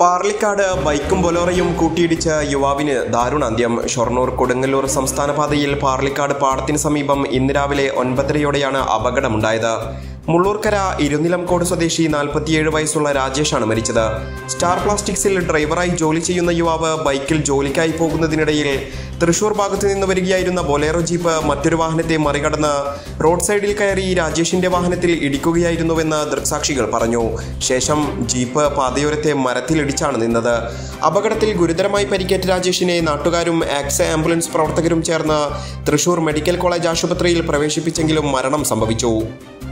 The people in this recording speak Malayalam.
പാർലിക്കാട് ബൈക്കും ബൊലോറയും കൂട്ടിയിടിച്ച് യുവാവിന് ദാരുണാന്ത്യം ഷൊർണൂർ കൊടുങ്ങല്ലൂർ സംസ്ഥാന പാതയിൽ പാർലിക്കാട് പാടത്തിന് സമീപം ഇന്ന് രാവിലെ ഒൻപതരയോടെയാണ് അപകടമുണ്ടായത് മുള്ളൂർക്കര ഇരുനിലംകോട് സ്വദേശി നാൽപ്പത്തിയേഴ് വയസ്സുള്ള രാജേഷാണ് മരിച്ചത് സ്റ്റാർ പ്ലാസ്റ്റിക്സിൽ ഡ്രൈവറായി ജോലി ചെയ്യുന്ന യുവാവ് ബൈക്കിൽ ജോലിക്കായി പോകുന്നതിനിടയിൽ തൃശൂർ ഭാഗത്തു നിന്ന് വരികയായിരുന്ന ബൊലേറോ ജീപ്പ് മറ്റൊരു വാഹനത്തെ മറികടന്ന് റോഡ് സൈഡിൽ കയറി രാജേഷിന്റെ വാഹനത്തിൽ ഇടിക്കുകയായിരുന്നുവെന്ന് ദൃക്സാക്ഷികൾ പറഞ്ഞു ശേഷം ജീപ്പ് പാതയോരത്തെ മരത്തിലിടിച്ചാണ് നിന്നത് അപകടത്തിൽ ഗുരുതരമായി പരിക്കേറ്റ രാജേഷിനെ നാട്ടുകാരും ആക്സ് ആംബുലൻസ് പ്രവർത്തകരും ചേർന്ന് തൃശൂർ മെഡിക്കൽ കോളേജ് ആശുപത്രിയിൽ പ്രവേശിപ്പിച്ചെങ്കിലും മരണം സംഭവിച്ചു